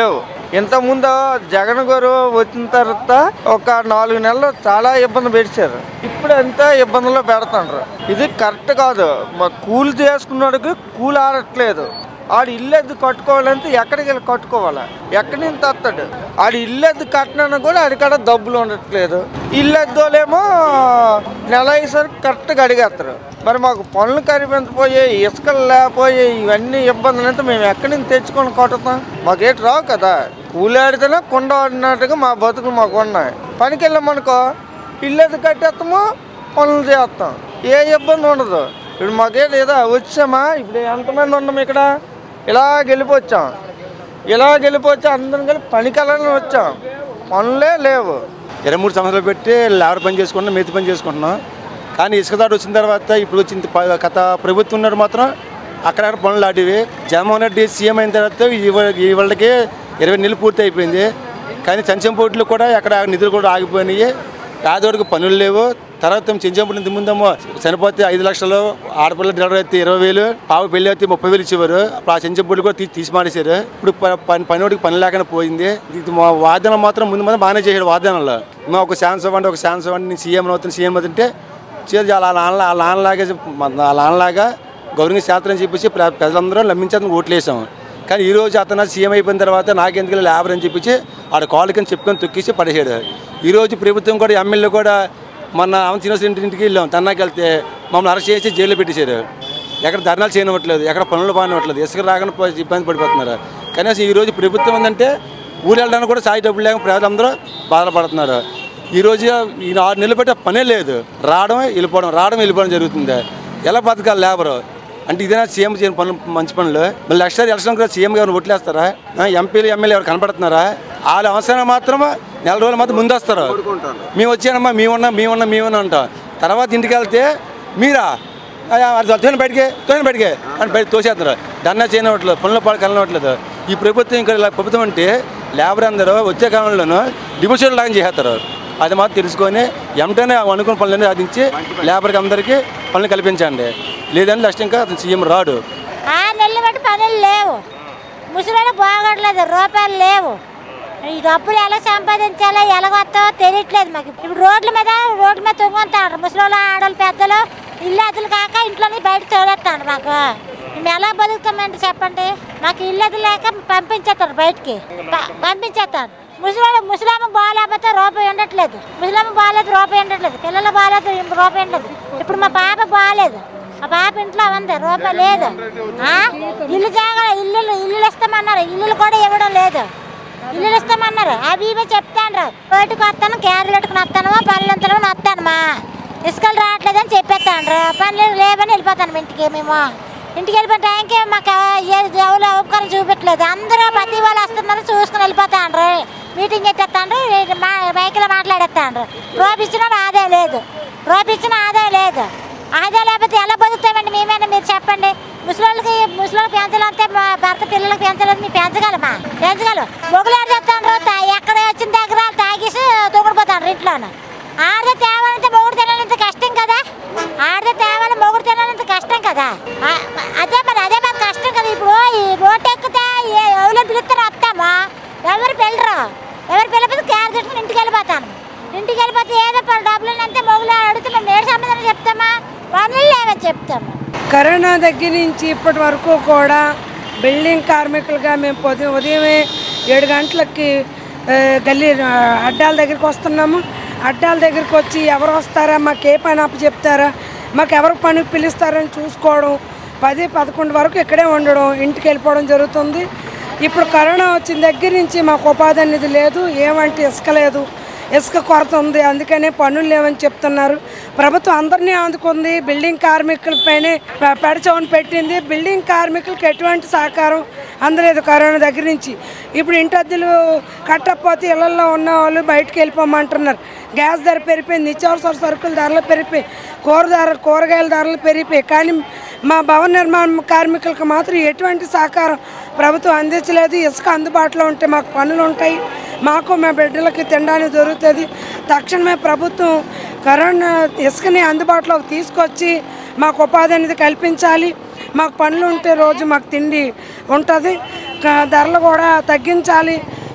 ఇంతకుముందు జగన్ గారు వచ్చిన తర్వాత ఒక నాలుగు నెలలు చాలా ఇబ్బంది పెట్టారు ఇప్పుడు అంతా ఇబ్బందుల్లో పెడుతుండ్రు ఇది కరెక్ట్ కాదు మా కూలి చేసుకున్నాడికి కూలి ఆడట్లేదు ఆడు ఇల్లు ఎద్దు కట్టుకోవాలంటే ఎక్కడికి వెళ్ళి కట్టుకోవాలి ఎక్కడి నుంచి వస్తాడు ఆడు ఇల్లు ఎద్దు కట్టినా కూడా ఆడికాడ డబ్బులు ఉండట్లేదు ఇల్లు ఎద్దోలేమో నెల అయ్యేసరికి కరెక్ట్గా అడిగేస్తారు మరి మాకు పనులు కరిపించపోయి ఇసుకలు లేకపోయి ఇవన్నీ ఇబ్బందులు అంటే మేము ఎక్కడి నుంచి తెచ్చుకొని కొట్టుతాం మాకేటి రావు కదా కూలి ఆడితేనే కుండ ఆడినట్టుగా మా బతుకులు మాకు ఉన్నాయి పనికి వెళ్ళామనుకో ఇల్లు ఎద్దు కట్టేస్తాము పనులు చేస్తాం ఏ ఇబ్బంది ఉండదు ఇప్పుడు మాకేం లేదా వచ్చామా ఇప్పుడు ఎంతమంది ఉన్నాం ఇక్కడ ఇలా గెలిపొచ్చాం ఇలా గెలిపొచ్చాం అందరం కలిపి పనికెళ్ళని వచ్చాం పనులే లేవు ఇరవై మూడు సంవత్సరాలు పెట్టి లేబర్ పని చేసుకుంటున్నాం మేతి పని చేసుకుంటున్నాం కానీ ఇసుక దాటి వచ్చిన తర్వాత ఇప్పుడు వచ్చిన ప- గత ప్రభుత్వం ఉన్నట్టు మాత్రం అక్కడక్కడ పనులు ఆడివి జగన్మోహన్ రెడ్డి సీఎం అయిన తర్వాత ఈ- ఈ వాళ్ళకి ఇరవై నెలలు పూర్తి అయిపోయింది కానీ చంచంపోట్లు కూడా అక్కడ నిధులు కూడా ఆగిపోయినాయి పేదవాడికి పనులు లేవు తర్వాత చెంచంపూడి ఇంత ముందేమో చనిపోతే ఐదు లక్షలు ఆడపిల్ల డెలివరీ అయితే ఇరవై వేలు పావు పెళ్లి అయితే ముప్పై వేలు ఇచ్చేవారు అప్పుడు ఆ చెంచంపూడి కూడా తీసి తీసి మానేశారు ఇప్పుడు ప- పని పనివాడికి పని లేకుండా పోయింది ఇది మా వాదన మాత్రం ముందు ముందు బాగానే చేశాడు వాదనలో మా ఒక ఛాన్స్ ఇవ్వండి ఒక ఛాన్స్ ఇవ్వండి నేను సీఎం అవుతాను సీఎం అవుతుంటే చేసి అలా నాన్న ఆ నాన్నలాగా ఆ నాన్నలాగా గౌరవ శాస్త్రం అని చెప్పేసి ప్ర- ప్రజలందరూ నమ్మించేందుకు ఓట్లు వేసాం కానీ ఈ రోజు అతను సీఎం అయిపోయిన తర్వాత నాకెందుకు లేబర్ అని చెప్పించి ఆడ కాలు కింద చెప్పుకొని తొక్కేసి పడేసాడు ఈ రోజు ప్రభుత్వం కూడా ఎమ్మెల్యే కూడా మొన్న అవంత శ్రీనివాస ఇంటికి వెళ్ళాం తన్నాకి వెళ్తే మమ్మల్ని అరెస్ట్ చేసి జైల్లో పెట్టేశారు ఎక్కడ ధర్నాలు చేయనివ్వట్లేదు ఎక్కడ పనులు బానివ్వట్లేదు ఇసుక రాకుండా పో- ఇబ్బంది పడిపోతున్నారు కనీసం ఈ రోజు ప్రభుత్వం ఏంటంటే ఊరు వెళ్ళడానికి కూడా సాయి డబ్బులు లేక ప్రజలందరూ బాధపడుతున్నారు ఈ రోజు ఈ ఆరు నెలలు పెట్టే పనే లేదు రావడం వెళ్ళిపోవడం రావడం వెళ్ళిపోవడం జరుగుతుంది ఎలా బతకాలి లేబరు అంటే ఇదేనా సీఎం చేయని పనులు మంచి పనులు మళ్ళీ నెక్స్ట్ సారి ఎలక్షన్ కూడా సీఎం గారిని ఓట్లేస్తారా ఆ, ఎంపీలు ఎమ్మెల్యే ఎవరు కనపడుతున్నారా వాళ్ళ అవసరం మాత్రం నెల రోజుల మాత్రం ముందు వస్తారు మేము వచ్చానమ్మా మేమున్నాం మేమున్నాం మేమున్నాం అంటాం తర్వాత ఇంటికి వెళ్తే మీరా తోని బయటికి తోని బయటికి అని బయట తోసేస్తున్నారు డన్నా చేయనట్లేదు పనుల పాడు కలనట్లేదు ఈ ప్రభుత్వం ఇంకా ఇలా ప్రభుత్వం అంటే లేబర్ అందరూ వచ్చే కాలంలోనూ డిపోజిట్ లాగా చేసేస్తారు అది మాత్రం తెలుసుకొని వెంటనే అనుకున్న పనులన్నీ సాధించి లేబర్కి అందరికీ పనులు కల్పించండి లేదంటే నెక్స్ట్ ఇంకా అతను సీఎం రాడు ఆ నెల్లు బట్టి పనులు లేవు ముసలి బాగోట్లేదు రూపాయలు లేవు ఈ డబ్బులు ఎలా సంపాదించాలో ఎలా వస్తావో తెలియట్లేదు మాకు ఇప్పుడు రోడ్ల మీద రోడ్ల మీద తొంగుతారు ముసలి ఆడవాళ్ళు పెద్దలు ఇల్లు అదులు కాక ఇంట్లోని బయట తోడేస్తాను మాకు మేము ఎలా బతుకుతామంటే చెప్పండి మాకు ఇల్లు అదులు లేక పంపించేస్తారు బయటికి ప- పంపించేస్తారు ముసలి ముసలామ బాగాలేకపోతే రూపాయి ఉండట్లేదు ముసలామ బాగాలేదు రూపాయి ఉండట్లేదు పిల్లలు బాగాలేదు రూపాయి ఉండదు ఇప్పుడు మా పాప బాగాలేదు ఆ పాప ఇంట్లో ఉంది రూపాయి లేదు ఆ? ఇల్లు జాగా ఇల్లు ఇల్లు ఇస్తామన్నారు ఇల్లులు కూడా ఇవ్వడం లేదు ఇల్లు ఇస్తామన్నారు అవి ఇవే చెప్తాను రోడ్డుకి వస్తాను క్యారీలు పెట్టుకుని వస్తాను పనులు వస్తాను వస్తానమ్మా ఇసుకలు రావట్లేదని చెప్పేస్తాను పనులు లేవని వెళ్ళిపోతాను ఇంటికి మేము ఇంటికి వెళ్ళిపోయిన టైంకి మాకు ఏ- ఎవరు ఉపకారం చూపెట్టలేదు అందరూ ప్రతి వాళ్ళు వస్తున్నారు చూసుకుని వెళ్ళిపోతాండ్రు మీటింగ్ పెట్టేస్తాండ్రు మా బైక్లో మాట్లాడేస్తాండ్రు రూపాయి ఇచ్చిన ఆదాయం లేదు రూపాయి ఇచ్చిన ఆదాయం లేదు ఆదాయం లేకపోతే ఎలా బతుకుతామండి మేమైనా మీరు చెప్పండి ముసలోళ్ళకి ముసలోళ్ళకి పెంచాలంటే మా భర్త పిల్లలకి పెంచాలంటే మేము పెంచగలమా పెంచగలం మొగులు ఆడ చేస్తాండ్రు తా- ఎక్కడ వచ్చిన దగ్గర తాగేసి తొగుడిపోతాండ్రు ఇంట్లోనే ఆడదే తేవాలంటే మొగుడు తినాలంటే కష్టం కదా ఆడదే తేవాలి మొగుడు తినాలంటే కష్టం కదా ఆ- అదే మరి అదే మరి కష్టం కదా ఇప్పుడు ఈ రోడ్డు ఎక్కితే ఏ- ఎవరు పిలుస్తారు వస్తామా ఎవరు పిల్లరు ఎవరు పిల్లకపోతే క్యార్ తెచ్చుకుని ఇంటికి వెళ్ళిపోతాను ఇంటికి వెళ్ళిపోతే ఏదో పది డబ్బులు అంతే మొగులు అడిగితే మేము ఏడు సమాధానం చెప్తామా పనులు లేవని చెప్తాము కరోనా దగ్గర నుంచి ఇప్పటి వరకు కూడా బిల్డింగ్ కార్మికులుగా మేము పొద్దు ఉదయమే ఏడు గంటలకి ఆ, గల్లీ ఆ, అడ్డాల దగ్గరికి వస్తున్నాము అడ్డాల దగ్గరికి వచ్చి ఎవరు వస్తారా మాకు ఏ పని అప్పు చెప్తారా మాకు ఎవరు పని పిలుస్తారని చూసుకోవడం పది పదకొండు వరకు ఇక్కడే ఉండడం ఇంటికి వెళ్ళిపోవడం జరుగుతుంది ఇప్పుడు కరోనా వచ్చిన దగ్గర నుంచి మాకు ఉపాధి అనేది లేదు ఏమంటే ఇసుక లేదు ఇసుక కొరత ఉంది అందుకనే పనులు లేవని చెప్తున్నారు ప్రభుత్వం అందరినీ అందుకుంది బిల్డింగ్ కార్మికులపైనే పె- పెడచవని పెట్టింది బిల్డింగ్ కార్మికులకు ఎటువంటి సహకారం అందలేదు కరోనా దగ్గర నుంచి ఇప్పుడు ఇంటద్దెలు కట్టకపోతే ఇళ్లలో ఉన్న వాళ్ళు బయటకు వెళ్ళిపోమంటున్నారు గ్యాస్ ధర పెరిగిపోయింది నిత్యావసర సరుకుల ధరలు పెరిగిపోయి కూర ధర కూరగాయల ధరలు పెరిగిపోయి కానీ మా భవన నిర్మాణ కార్మికులకు మాత్రం ఎటువంటి సహకారం ప్రభుత్వం అందించలేదు ఇసుక అందుబాటులో ఉంటే మాకు పనులు ఉంటాయి మాకు మా బిడ్డలకి తినడానికి దొరుకుతుంది తక్షణమే ప్రభుత్వం కరోనా ఇసుకని అందుబాటులోకి తీసుకొచ్చి మాకు ఉపాధి అనేది కల్పించాలి మాకు పనులు ఉంటే రోజు మాకు తిండి ఉంటుంది క- ధరలు కూడా తగ్గించాలి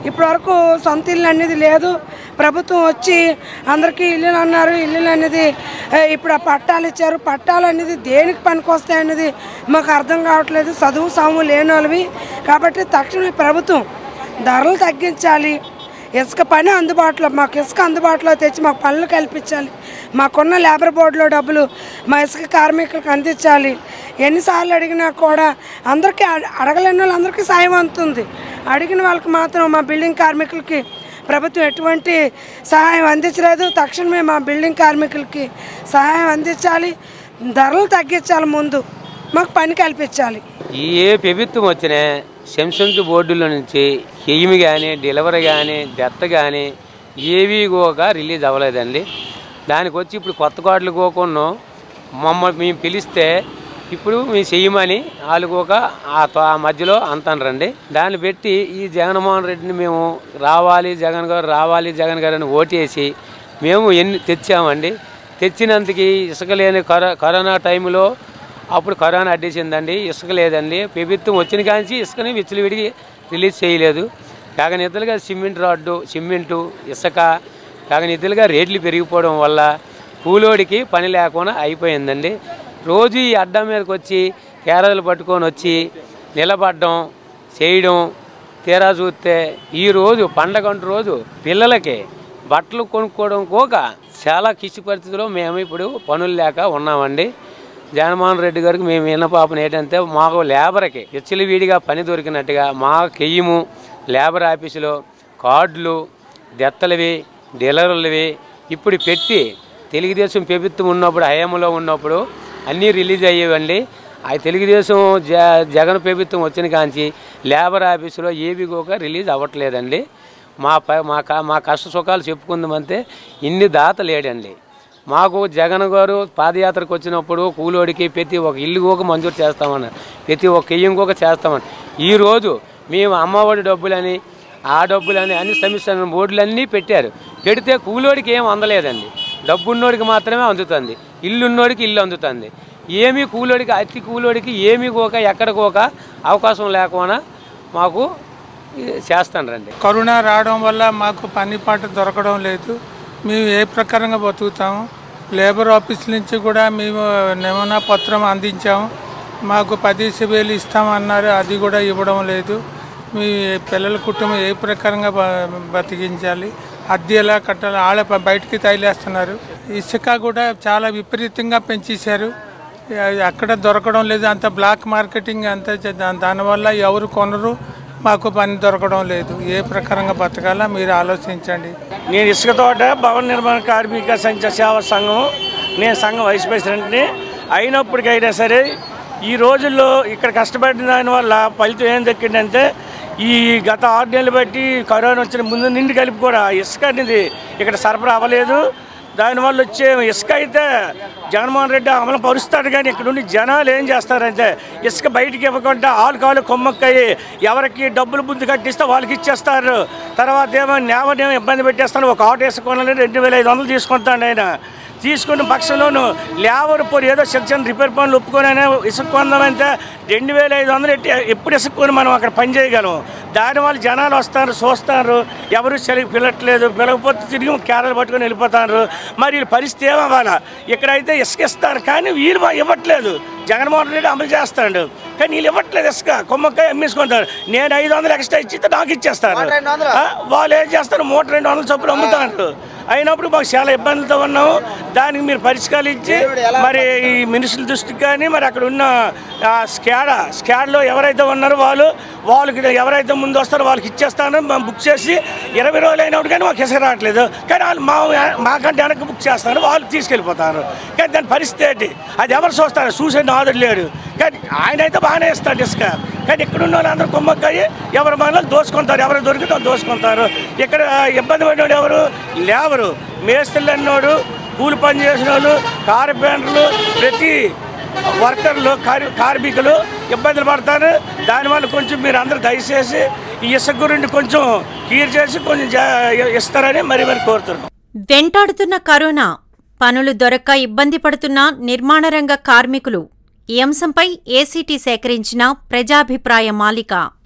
ఇప్పటి వరకు సొంత ఇల్లు అనేది లేదు ప్రభుత్వం వచ్చి అందరికీ ఇల్లులు అన్నారు ఇల్లులు అనేది ఏ, ఇప్పుడు ఆ పట్టాలు ఇచ్చారు పట్టాలు అనేది దేనికి పనికొస్తాయి అనేది మాకు అర్థం కావట్లేదు చదువు సాము లేని వాళ్ళవి కాబట్టి తక్షణమే ప్రభుత్వం ధరలు తగ్గించాలి ఇసుక పని అందుబాటులో మాకు ఇసుక అందుబాటులో తెచ్చి మాకు పనులు కల్పించాలి మాకున్న లేబర్ బోర్డులో డబ్బులు మా ఇసుక కార్మికులకు అందించాలి ఎన్నిసార్లు అడిగినా కూడా అందరికీ అడ- అడగలేని వాళ్ళందరికీ సాయం అందుతుంది అడిగిన వాళ్ళకి మాత్రం మా బిల్డింగ్ కార్మికులకి ప్రభుత్వం ఎటువంటి సహాయం అందించలేదు తక్షణమే మా బిల్డింగ్ కార్మికులకి సహాయం అందించాలి ధరలు తగ్గించాలి ముందు మాకు పని కల్పించాలి ఈ ఏ ప్రభుత్వం వచ్చినా శంసంత్ బోర్డుల నుంచి ఎయిమి కానీ డెలివరీ కానీ డెత్ కానీ ఏవి కూడా రిలీజ్ అవ్వలేదండి దానికి వచ్చి ఇప్పుడు కొత్త కార్డులు కోకుండా మమ్మల్ని మేము పిలిస్తే ఇప్పుడు మేము చెయ్యమని వాళ్ళు ఒక ఆ త- ఆ మధ్యలో అంటారండి దాన్ని పెట్టి ఈ జగన్మోహన్ రెడ్డిని మేము రావాలి జగన్ గారు రావాలి జగన్ గారు అని ఓటేసి మేము ఎన్ని తెచ్చామండి తెచ్చినందుకు ఇసుక లేని కరో కరోనా టైంలో అప్పుడు కరోనా అడ్డేసిందండి ఇసుక లేదండి ప్రభుత్వం వచ్చిన కాంచి ఇసుకని విచ్చలవిడిగి రిలీజ్ చేయలేదు కాగనిద్దలుగా సిమెంట్ రాడ్డు సిమెంటు ఇసుక కాగనిద్దలుగా రేట్లు పెరిగిపోవడం వల్ల కూలోడికి పని లేకుండా అయిపోయిందండి రోజు ఈ అడ్డా మీదకి వచ్చి కేరళలు పట్టుకొని వచ్చి నిలబడడం చేయడం తీరా చూస్తే ఈ రోజు పండగంట రోజు పిల్లలకి బట్టలు కొనుక్కోవడం కోక చాలా కిసి పరిస్థితిలో మేము ఇప్పుడు పనులు లేక ఉన్నామండి జగన్మోహన్ రెడ్డి గారికి మేము విన్న పాపం ఏంటంటే మాకు లేబర్కి విచ్చలవిడిగా పని దొరికినట్టుగా మా కెయ్యము లేబర్ ఆఫీసులో కార్డులు దెత్తలవి డీలర్లవి ఇప్పుడు పెట్టి తెలుగుదేశం ప్రభుత్వం ఉన్నప్పుడు హయాంలో ఉన్నప్పుడు అన్నీ రిలీజ్ అయ్యేవండి ఆ తెలుగుదేశం జ జగన్ ప్రభుత్వం వచ్చిన కాంచి లేబర్ ఆఫీసులో ఏవి కూడా రిలీజ్ అవ్వట్లేదండి మా ప మా క- మా కష్ట సుఖాలు చెప్పుకుందామంటే ఇన్ని దాత లేడండి మాకు జగన్ గారు పాదయాత్రకు వచ్చినప్పుడు కూలోడికి ప్రతి ఒక ఇల్లు కూడా మంజూరు చేస్తామన్నారు ప్రతి ఒక్క ఇయ్యం కూడా చేస్తామని ఈరోజు మేము అమ్మఒడి డబ్బులని ఆ డబ్బులని అన్ని సమస్యలను బోర్డులన్నీ పెట్టారు పెడితే కూలోడికి ఏం అందలేదండి డబ్బున్నోడికి మాత్రమే అందుతుంది ఇల్లున్నోడికి ఇల్లు అందుతుంది ఏమీ కూలోడికి అతి కూలోడికి ఏమీ కోక ఎక్కడ కోక అవకాశం లేకుండా మాకు ఇది చేస్తాను కరోనా రావడం వల్ల మాకు పని పాట దొరకడం లేదు మేము ఏ ప్రకారంగా బతుకుతాము లేబర్ ఆఫీస్ నుంచి కూడా మేము నమూనా పత్రం అందించాము మాకు పదిహేను వేలు ఇస్తామన్నారు అది కూడా ఇవ్వడం లేదు మీ పిల్లల కుటుంబం ఏ ప్రకారంగా బ- బతికించాలి అద్దె ఎలా కట్టాలి ఆళ్ళ ప- బయటికి తైలేస్తున్నారు ఇసుక కూడా చాలా విపరీతంగా పెంచేశారు అది అక్కడ దొరకడం లేదు అంత బ్లాక్ మార్కెటింగ్ అంత చే- దా- దానివల్ల ఎవరు కొనరు మాకు పని దొరకడం లేదు ఏ ప్రకారంగా బతకాలా మీరు ఆలోచించండి నేను ఇసుక తోట భవన నిర్మాణ కార్మిక సంఘ సేవా సంఘం నేను సంఘం వైస్ ప్రెసిడెంట్ని అయినప్పటికైనా సరే ఈ రోజుల్లో ఇక్కడ కష్టపడిన దానివల్ల ఫలితం ఏం దక్కిందంటే ఈ గత ఆరు నెలలు బట్టి కరోనా వచ్చిన ముందు నిండి కలిపి కూడా ఇసుక అనేది ఇక్కడ సరఫరా అవ్వలేదు దానివల్ల వచ్చే ఇసుక అయితే జగన్మోహన్ రెడ్డి అమలు పరుస్తాడు కానీ ఇక్కడ ఉండి జనాలు ఏం చేస్తారంటే ఇసుక బయటికి ఇవ్వకుండా ఆలు కాలు కొమ్మక్కయ్యి ఎవరికి డబ్బులు బుద్ధి కట్టిస్తే వాళ్ళకి ఇచ్చేస్తారు తర్వాత ఏమో నేవనేమో ఇబ్బంది పెట్టేస్తాను ఒక ఆటో ఇసుక కొనాలని రెండు వేల ఐదు వందలు తీసుకుంటాడు ఆయన తీసుకున్న పక్షంలోను లేబర్ పోరు ఏదో చిన్న చిన్న రిపేర్ పనులు ఒప్పుకొని ఇసుక కొందామంటే రెండు వేల ఐదు వందలు ఎట్టి ఎప్పుడు ఇసుక్కొని మనం అక్కడ పని చేయగలం దానివల్ల జనాలు వస్తారు చూస్తారు ఎవరు సరిగ్గా పిలట్లేదు పిలకపోతే తిరిగి కేరళ పట్టుకొని వెళ్ళిపోతారు మరి వీళ్ళ పరిస్థితి ఏమవ్వాలా ఇక్కడైతే ఇసుక ఇస్తారు కానీ వీళ్ళు మా- ఇవ్వట్లేదు జగన్మోహన్ రెడ్డి అమలు చేస్తాడు కానీ వీళ్ళు ఇవ్వట్లేదు ఇసుక కొమ్మకాయ అమ్మేసుకుంటారు నేను ఐదు వందలు ఎక్స్ట్రా ఇచ్చితే నాకు ఇచ్చేస్తారు ఆ, వాళ్ళు ఏం చేస్తారు మూట రెండు వందల చొప్పులు అమ్ముతారు అయినప్పుడు మాకు చాలా ఇబ్బందులతో ఉన్నాము దానికి మీరు పరిష్కరించి మరి ఈ మినిస్టర్ దృష్టికి కానీ మరి అక్కడ ఉన్న ఆ, స్కాడా స్కాడ్లో ఎవరైతే ఉన్నారో వాళ్ళు వాళ్ళకి ఎవరైతే ముందు వస్తారో వాళ్ళకి ఇచ్చేస్తాను మేము బుక్ చేసి ఇరవై రోజులు అయినప్పుడు కానీ మాకు ఇసుక రావట్లేదు కానీ వాళ్ళు మా మాకంటే వెనక్కి బుక్ చేస్తారు వాళ్ళు తీసుకెళ్ళిపోతారు కానీ దాని పరిస్థితి ఏంటి అది ఎవరు చూస్తారు చూసే నాదుడు లేడు కానీ ఆయన అయితే బాగానే ఇస్తాడు ఇసుక కానీ ఇక్కడ ఉన్న వాళ్ళందరూ కొమ్మక్కాయి ఎవరి మనలో దోసుకుంటారు ఎవరు దొరికితే వాళ్ళు దోసుకుంటారు ఇక్కడ ఇబ్బంది పడినోడు ఎవరు లేవరు మేస్త్రులు అన్నోడు కూలి పని చేసిన వాళ్ళు కార్పెంటర్లు ప్రతి వర్కర్లు కార్ కార్మికులు ఇబ్బందులు పడతారు దానివల్ల కొంచెం మీరు అందరూ దయచేసి ఈ ఇసుక గురించి కొంచెం క్లియర్ చేసి కొంచెం జా- ఇస్తారని మరి మరి కోరుతున్నాం వెంటాడుతున్న కరోనా పనులు దొరక్క ఇబ్బంది పడుతున్న నిర్మాణ రంగ కార్మికులు ఈ అంశంపై ఏసీటీ సేకరించిన ప్రజాభిప్రాయ మాలిక